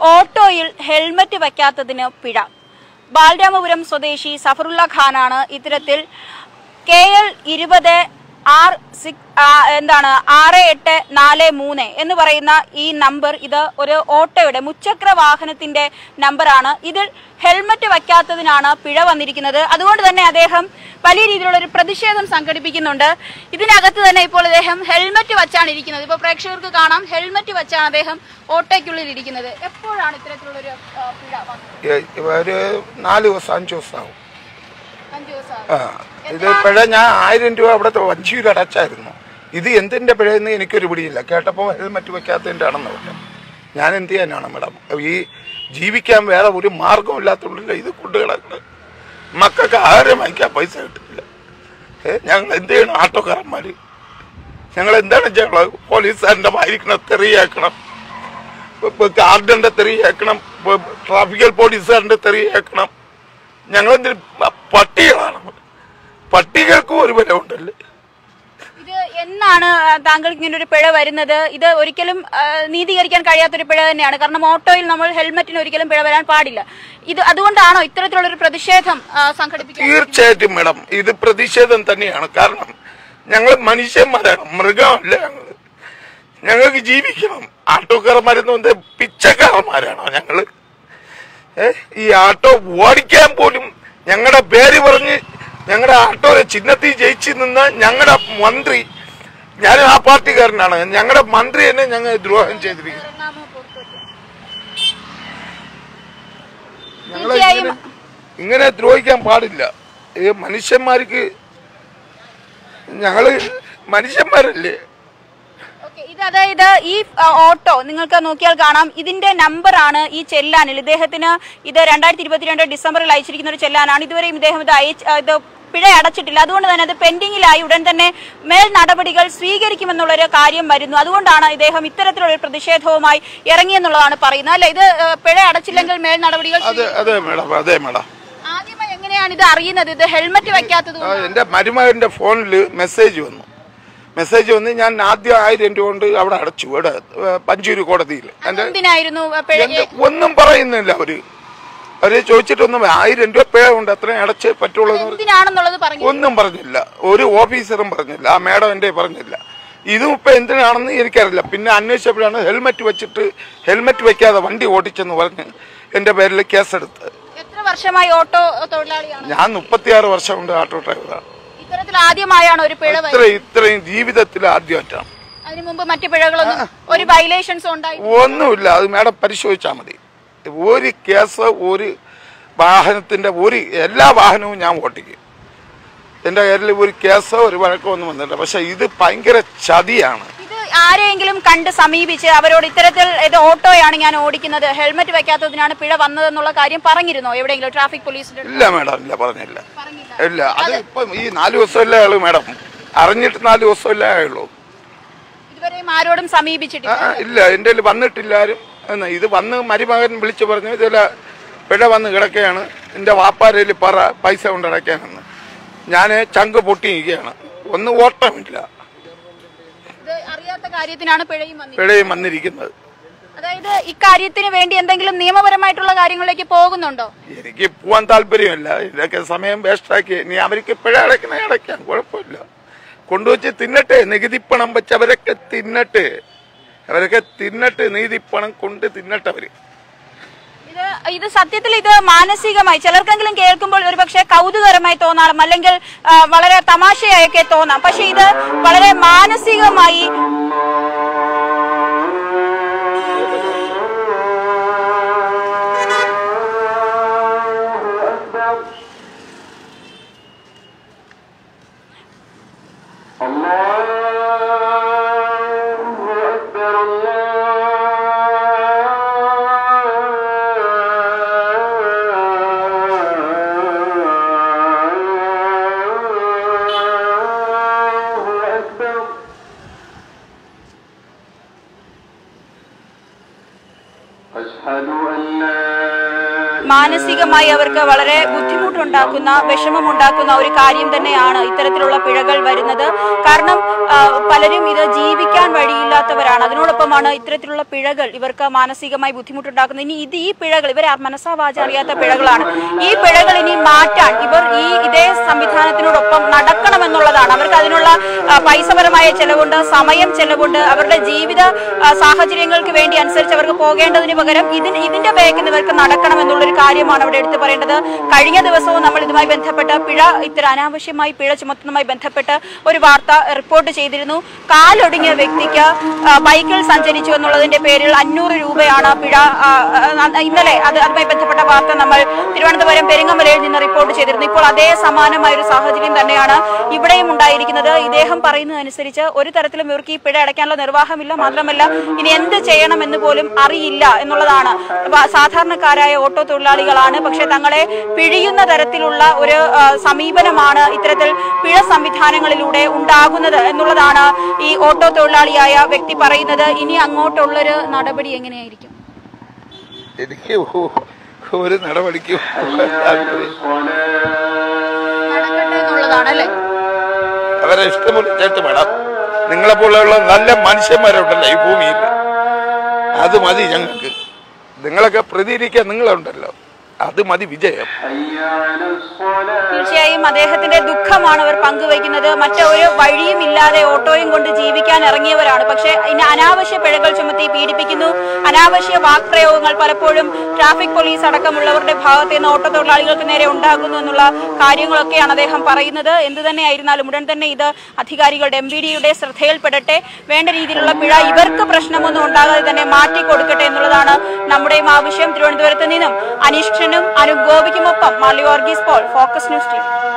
ഓട്ടോയിൽ ഹെൽമറ്റ് വയ്ക്കാത്തതിന് പിഴ ബാലരാമപുരം സ്വദേശി സഫറുല്ല ഖാനാണ് ഇത്തരത്തിൽ കെ എൽ ഇരുപത് ആർ സിക്സ് എന്താണ് ആറ് എട്ട് നാല് മൂന്ന് എന്ന് പറയുന്ന ഈ നമ്പർ ഇത് ഒരു ഓട്ടോയുടെ മുച്ചക്ര വാഹനത്തിന്റെ നമ്പറാണ് ഇതിൽ ഹെൽമറ്റ് വയ്ക്കാത്തതിനാണ് പിഴ വന്നിരിക്കുന്നത് അതുകൊണ്ട് തന്നെ അദ്ദേഹം വലിയ രീതിയിലുള്ള ഒരു പ്രതിഷേധം സംഘടിപ്പിക്കുന്നുണ്ട് ഇതിനകത്ത് തന്നെ ഇപ്പോൾ അദ്ദേഹം ഹെൽമറ്റ് വച്ചാണ് ഇരിക്കുന്നത് ഇപ്പോൾ പ്രേക്ഷകർക്ക് കാണാം ഹെൽമറ്റ് വച്ചാണ് അദ്ദേഹം ഓട്ടോയ്ക്കുള്ളിൽ ഇരിക്കുന്നത് എപ്പോഴാണ് ഇത്തരത്തിലുള്ള ഒരു പിഴ വന്നത് ഏ, ഒരു നാല് ദിവസം അഞ്ച് ദിവസമാവും അഞ്ച് ദിവസം ആ ഇത് പിഴ ഞാൻ ആയിരം രൂപ അവിടുത്തെ വഞ്ചിയിൽ അടച്ചായിരുന്നു ഇത് എന്തിന്റെ പിഴയെന്ന് എനിക്കൊരു പിടിയില്ല കേട്ടപ്പോൾ ഹെൽമറ്റ് വെക്കാത്തതിൻ്റെ ആണെന്ന് പറഞ്ഞു ഞാൻ എന്ത് ചെയ്യാനാണ് മാഡം ഈ ജീവിക്കാൻ വേറെ ഒരു മാർഗം ഇല്ലാത്തതുകൊണ്ടല്ല ഇത് കൊണ്ടു കിടക്കുന്നത് മക്കൾക്ക് ആഹാരം വാങ്ങിക്കാൻ പൈസ കിട്ടില്ല ഏ ഞങ്ങൾ എന്ത് ചെയ്യണം ആട്ടോക്കാരന്മാർ ഞങ്ങൾ എന്താണ് ചെയ്യണം പോലീസുകാരൻ്റെ വായിരിക്കണം തെറിയാക്കണം ഗാർഡന്റെ തെറിയാക്കണം ട്രാഫിക്കൽ പോലീസുകാരൻ്റെ തെറിയാക്കണം ഞങ്ങളെന്തിന് പട്ടികളാണ് പട്ടികൾക്കും ഒരു വില ഉണ്ടല്ലേ ഇത് എന്നാണ് ആ, താങ്കൾക്ക് ഇങ്ങനെ ഒരു പിഴ വരുന്നത് ഇത് ഒരിക്കലും ആ, നീതീകരിക്കാൻ കഴിയാത്തൊരു പിഴ തന്നെയാണ് കാരണം ഓട്ടോയിൽ നമ്മൾ ഹെൽമറ്റിന് ഒരിക്കലും പിഴ വരാൻ പാടില്ല ഇത് അതുകൊണ്ടാണോ ഇത്തരത്തിലുള്ള ഒരു പ്രതിഷേധം ആ, സംഘടിപ്പിക്കാൻ തീർച്ചയായിട്ടും മേഡം ഇത് പ്രതിഷേധം തന്നെയാണ് കാരണം ഞങ്ങൾ മനുഷ്യന്മാരാണ് മൃഗമല്ല ഞങ്ങൾ ഞങ്ങൾക്ക് ജീവിക്കണം ആട്ടോക്കാരന്മാരെന്ന് വന്നത് പിച്ചക്കാരന്മാരാണോ ഞങ്ങള് ഏ ഈ ആട്ടോ ഓടിക്കാൻ പോലും ഞങ്ങളുടെ പേര് പറഞ്ഞ് ഞങ്ങളുടെ ആട്ടോയെ ചിഹ്നത്തിൽ ജയിച്ചു നിന്ന ഞങ്ങളുടെ മന്ത്രി ഞാൻ ആ പാർട്ടിക്കാരനാണ് ഞങ്ങളുടെ മന്ത്രി തന്നെ ഞങ്ങൾ ദ്രോഹം ചെയ്തിരിക്കുന്നു ഞങ്ങൾ തീർച്ചയായും ഇങ്ങനെ ദ്രോഹിക്കാൻ പാടില്ല ഈ മനുഷ്യന്മാർക്ക് ഞങ്ങള് മനുഷ്യന്മാരല്ലേ ഓക്കേ, ഇത് അതായത് ഈ ആ, ഓട്ടോ നിങ്ങൾക്ക് നോക്കിയാൽ കാണാം ഇതിന്റെ നമ്പറാണ് ഈ ചെല്ലാനിൽ ഇദ്ദേഹത്തിന് ഇത് രണ്ടായിരത്തി ഇരുപത്തിരണ്ട് ഡിസംബറിൽ അയച്ചിരിക്കുന്ന ഒരു ചെല്ലാനാണ് ഇതുവരെയും ഇദ്ദേഹം ഇത് അയച്ച് ആ, ഇത് പിഴ അടച്ചിട്ടില്ല അതുകൊണ്ട് തന്നെ അത് പെൻഡിങ്ങിലായി ഉടൻ തന്നെ മേൽ നടപടികൾ സ്വീകരിക്കുമെന്നുള്ളൊരു കാര്യം വരുന്നു അതുകൊണ്ടാണ് ഇദ്ദേഹം ഇത്തരത്തിലുള്ള ഒരു പ്രതിഷേധവുമായി ഇറങ്ങിയെന്നുള്ളതാണ് പറയുന്നത് അല്ലെ ഇത് ആ, പിഴ അടച്ചില്ലെങ്കിൽ മേൽ നടപടികൾ അതെ അതെ മേഡം അതെ മേഡം ആദ്യമായി എങ്ങനെയാണ് ഇത് അറിയുന്നത് ഇത് ഹെൽമറ്റ് വെക്കാത്തത് ആ, എന്റെ മരുമകന്റെ ഫോണിൽ മെസ്സേജ് വന്നു മെസ്സേജ് വന്ന് ഞാൻ ആദ്യം ആയിരം രൂപ കൊണ്ട് അവിടെ അടച്ചു ഇവിടെ ഏ, പഞ്ചൂര് കോടതിയിൽ എന്റെ എന്തിനായിരുന്നു പിഴ എന്ത് ഒന്നും പറയുന്നില്ല അവര് അവര് ചോദിച്ചിട്ടൊന്നും ആയിരം രൂപ പിഴ ഉണ്ട് അത്രയും അടച്ചേ പറ്റുള്ളൂ എന്ന് പറഞ്ഞു. എന്തിനാണെന്നുള്ളത് പറഞ്ഞു ഒന്നും പറഞ്ഞില്ല ഒരു ഓഫീസറും പറഞ്ഞില്ല ആ മേഡം എന്റെ പറഞ്ഞില്ല ഇതും ഇപ്പൊ എന്തിനാണെന്ന് എനിക്കറിയില്ല പിന്നെ അന്വേഷിച്ചപ്പോഴാണ് ഹെൽമെറ്റ് വെച്ചിട്ട് ഹെൽമെറ്റ് വെക്കാതെ വണ്ടി ഓടിച്ചെന്ന് പറഞ്ഞ് എന്റെ പേരിൽ കേസെടുത്ത് എത്ര വർഷമായി ഓട്ടോ തൊഴിലാളിയാണ് ഞാൻ മുപ്പത്തിയാറ് വർഷം കൊണ്ട് ആട്ടോ ഡ്രൈവറാണ് ഇത്തരത്തിൽ ആദ്യമായാണ് ഒരു പിഴ വരുന്നത്. ഇത്ര ഇത്രയും ജീവിതത്തിൽ ആദ്യമായിട്ടാണ് അതിനു മുമ്പ് മറ്റു പിഴകളൊന്നും ഒരു വയലേഷൻസ് ഉണ്ടായി ഒന്നുമില്ല അത് മേഡം പരിശോധിച്ചാൽ മതി ഒരു കേസ് ഒരു വാഹനത്തിന്റെ ഒരു എല്ലാ വാഹനവും ഞാൻ ഓട്ടിക്കും എന്റെ പേരിൽ ഒരു കേസോ ഒരു വഴക്കോ ഒന്നും വന്നില്ല പക്ഷെ ഇത് ഭയങ്കര ചതിയാണ് ഇത് ആരെയെങ്കിലും കണ്ട് സമീപിച്ച് അവരോട് ഇത്തരത്തിൽ ഇത് ഓട്ടോയാണ് ഞാൻ ഓടിക്കുന്നത് ഹെൽമറ്റ് വെക്കാത്തതിനാണ് പിഴ വന്നതെന്നുള്ള കാര്യം പറഞ്ഞിരുന്നോ എവിടെയെങ്കിലും ട്രാഫിക് പോലീസിന്റെ അടുത്ത്? ഇല്ല മേഡം ഇല്ല പറഞ്ഞില്ല പറഞ്ഞില്ല ഇല്ല അത് ഇപ്പം ഈ നാല് ദിവസമല്ലേ ആയുള്ളൂ മേഡം അറിഞ്ഞിട്ട് നാല് ദിവസമല്ലേ ആയുള്ളൂ ഇതുവരെയും ആരോടും സമീപിച്ചിട്ടില്ല ആ, ഇല്ല എൻ്റെ കയ്യിൽ വന്നിട്ടില്ല ആരും എന്ന് ഇത് വന്ന് മരുമകൻ വിളിച്ചു പറഞ്ഞു ഇതില പിഴ വന്ന് കിടക്കുകയാണ് എൻ്റെ വാപ്പാരയിൽ പറ പൈസ കൊണ്ട് അടയ്ക്കാനെന്ന് ഞാൻ ചങ്ക് പൊട്ടിയിരിക്കുകയാണ് ഒന്നും ഓട്ടമില്ല ഇത് അറിയാത്ത കാര്യത്തിനാണ് പിഴയും വന്നത് പിഴയും വന്നിരിക്കുന്നത് അതായത് ഇക്കാര്യത്തിന് വേണ്ടി എന്തെങ്കിലും നിയമപരമായിട്ടുള്ള കാര്യങ്ങളിലേക്ക് പോകുന്നുണ്ടോ എനിക്ക് പോവാൻ താല്പര്യമില്ല ഇതൊക്കെ സമയം വേസ്റ്റാക്കി ഇനി അവർക്ക് പിഴ അടയ്ക്കണേ അടയ്ക്കാം കുഴപ്പമില്ല കൊണ്ടുവച്ച് തിന്നട്ടെ നികുതി പണം വെച്ച് അവരൊക്കെ തിന്നട്ടെ അവരൊക്കെ തിന്നട്ടെ നീതി പണം കൊണ്ട് തിന്നട്ടെ അവര് ഇത് ഇത് സത്യത്തിൽ ഇത് മാനസികമായി ചിലർക്കെങ്കിലും കേൾക്കുമ്പോൾ ഒരു പക്ഷേ കൗതുകരമായി തോന്നാം അല്ലെങ്കിൽ ആ, വളരെ തമാശയായൊക്കെ തോന്നാം പക്ഷെ ഇത് വളരെ മാനസികമായി الله أكبر الله أكبر أشهد أن لا മാനസികമായി അവർക്ക് വളരെ ബുദ്ധിമുട്ടുണ്ടാക്കുന്ന വിഷമമുണ്ടാക്കുന്ന ഒരു കാര്യം തന്നെയാണ് ഇത്തരത്തിലുള്ള പിഴകൾ വരുന്നത് കാരണം ആ, പലരും ഇത് ജീവിക്കാൻ വഴിയില്ലാത്തവരാണ് അതിനോടൊപ്പമാണ് ഇത്തരത്തിലുള്ള പിഴകൾ ഇവർക്ക് മാനസികമായി ബുദ്ധിമുട്ടുണ്ടാക്കുന്നത് ഇനി ഇത് ഈ പിഴകൾ ഇവരെ മനസ്സാ വാച അറിയാത്ത പിഴകളാണ് ഈ പിഴകൾ ഇനി മാറ്റാൻ ഇവർ ഈ ഇതേ സംവിധാനത്തിനോടൊപ്പം നടക്കണമെന്നുള്ളതാണ് അവർക്ക് അതിനുള്ള ആ, പൈസപരമായ ചെലവുണ്ട് സമയം ചെലവുണ്ട് അവരുടെ ജീവിത ആ, സാഹചര്യങ്ങൾക്ക് വേണ്ടി അനുസരിച്ച് അവർക്ക് പോകേണ്ടതിന് പകരം ഇതിന് ഇതിന്റെ ബാക്കിൽ ഇവർക്ക് നടക്കണം എന്നുള്ളൊരു കാര്യമാണ് അവിടെ എടുത്തു പറയേണ്ടത് കഴിഞ്ഞ ദിവസവും നമ്മൾ ഇതുമായി ബന്ധപ്പെട്ട് പിഴ ഇത്തരം അനാവശ്യമായി പിഴ ചുമത്തുന്നതുമായി ബന്ധപ്പെട്ട് ഒരു വാർത്ത റിപ്പോർട്ട് ചെയ്തിരുന്നു കാലൊടുങ്ങിയ വ്യക്തിക്ക് ആ, ബൈക്കിൽ സഞ്ചരിച്ചു എന്നുള്ളതിന്റെ പേരിൽ അഞ്ഞൂറ് രൂപയാണ് പിഴ ആ, ആ, ഇന്നലെ അത് അതുമായി ബന്ധപ്പെട്ട വാർത്ത നമ്മൾ തിരുവനന്തപുരം പെരിങ്ങമലയിൽ നിന്ന് റിപ്പോർട്ട് ചെയ്തിരുന്നു ഇപ്പോൾ അതേ സമാനമായ ഒരു സാഹചര്യം തന്നെയാണ് ഇവിടെയും ഉണ്ടായിരിക്കുന്നത് ഇദ്ദേഹം പറയുന്നതനുസരിച്ച് ഒരു തരത്തിലും ഇവർക്ക് ഈ പിഴ അടയ്ക്കാനുള്ള നിർവാഹമില്ല മാത്രമല്ല ഇനി എന്ത് ചെയ്യണമെന്ന് പോലും അറിയില്ല എന്നുള്ളതാണ് അപ്പൊ സാധാരണക്കാരായ ഓട്ടോ തൊഴിലാളികളാണ് പക്ഷെ തങ്ങളെ പിഴിയുന്ന തരത്തിലുള്ള ഒരു ആ, സമീപനമാണ് ഇത്തരത്തിൽ പിഴ സംവിധാനങ്ങളിലൂടെ ഉണ്ടാകുന്നത് എന്നുള്ളതാണ് ഈ ഓട്ടോ തൊഴിലാളിയായ വ്യക്തി പറയുന്നത് ഇനി അങ്ങോട്ടുള്ളൊരു നടപടി എങ്ങനെയായിരിക്കും എനിക്ക് ഒ- ഒരു നടപടിക്കും താല്പര്യം നടക്കട്ടെ എന്നുള്ളതാണ് അല്ലേ അവരെ ഇഷ്ടമുള്ള വേണം നിങ്ങളെ പോലെയുള്ള നല്ല മനുഷ്യന്മാരുണ്ടല്ലോ ഈ ഭൂമിയിൽ അത് മതി ഞങ്ങൾക്ക് നിങ്ങളൊക്കെ പ്രതികരിക്കാൻ നിങ്ങളുണ്ടല്ലോ അത് മതി വിജയം തീർച്ചയായും അദ്ദേഹത്തിന്റെ ദുഃഖമാണ് അവർ പങ്കുവയ്ക്കുന്നത് മറ്റൊരു വഴിയും ഇല്ലാതെ ഓട്ടോയും കൊണ്ട് ജീവിക്കാൻ ഇറങ്ങിയവരാണ് പക്ഷേ ഇനി അനാവശ്യ പിഴകൾ ചുമത്തി പീഡിപ്പിക്കുന്നു അനാവശ്യ വാക്പ്രയോഗങ്ങൾ പലപ്പോഴും ട്രാഫിക് പോലീസ് അടക്കമുള്ളവരുടെ ഭാഗത്ത് നിന്ന് ഓട്ടോ തൊഴിലാളികൾക്ക് നേരെ ഉണ്ടാകുന്നു എന്നുള്ള കാര്യങ്ങളൊക്കെയാണ് അദ്ദേഹം പറയുന്നത് എന്ത് തന്നെയായിരുന്നാലും ഉടൻ തന്നെ ഇത് അധികാരികളുടെ എം ബി ഡിയുടെ ശ്രദ്ധയിൽപ്പെടട്ടെ വേണ്ട രീതിയിലുള്ള പിഴ ഇവർക്ക് പ്രശ്നമൊന്നും ഉണ്ടാകാതെ തന്നെ മാറ്റി കൊടുക്കട്ടെ എന്നുള്ളതാണ് നമ്മുടെയും ആവശ്യം തിരുവനന്തപുരത്ത് നിന്നും അനീഷ് ക്ഷനും അനു ഗോപിക്കുമൊപ്പം മാലി Varghese Paul focus news team